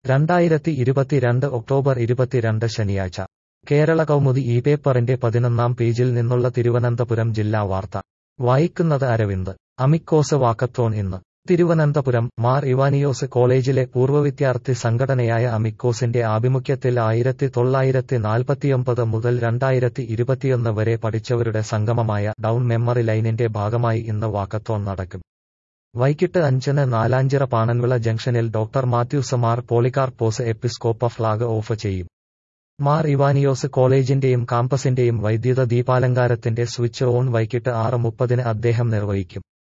രണ്ടായിരത്തി ഇരുപത്തിരണ്ട് ഒക്ടോബർ ഇരുപത്തിരണ്ട് ശനിയാഴ്ച കേരള കൗമുദി ഈ പേപ്പറിന്റെ പതിനൊന്നാം പേജിൽ നിന്നുള്ള തിരുവനന്തപുരം ജില്ലാ വാർത്ത വായിക്കുന്നത് അരവിന്ദ് അമിക്കോസ് വാക്കത്തോൺ ഇന്ന് തിരുവനന്തപുരം മാർ ഇവാനിയോസ് കോളേജിലെ പൂർവ്വ വിദ്യാർത്ഥി സംഘടനയായ അമിക്കോസിന്റെ ആഭിമുഖ്യത്തിൽ ആയിരത്തി തൊള്ളായിരത്തി നാൽപ്പത്തിയൊമ്പത് മുതൽ രണ്ടായിരത്തി ഇരുപത്തിയൊന്ന് വരെ പഠിച്ചവരുടെ സംഗമമായ ഡൗൺ മെമ്മറി ലൈനിന്റെ ഭാഗമായി ഇന്ന് വാക്കത്തോൺ നടക്കും വൈകിട്ട് അഞ്ചിന് നാലാഞ്ചിറ പാണൻവിള ജംഗ്ഷനിൽ doctor Mathews Mar Polycarpos Episcopa flag off ചെയ്യും മാർ ഇവാനിയോസ് കോളേജിന്റെയും കാമ്പസിന്റെയും വൈദ്യുത ദീപാലങ്കാരത്തിന്റെ സ്വിച്ച് ഓൺ വൈകിട്ട് ആറ് മുപ്പതിന് അദ്ദേഹം നിർവഹിക്കും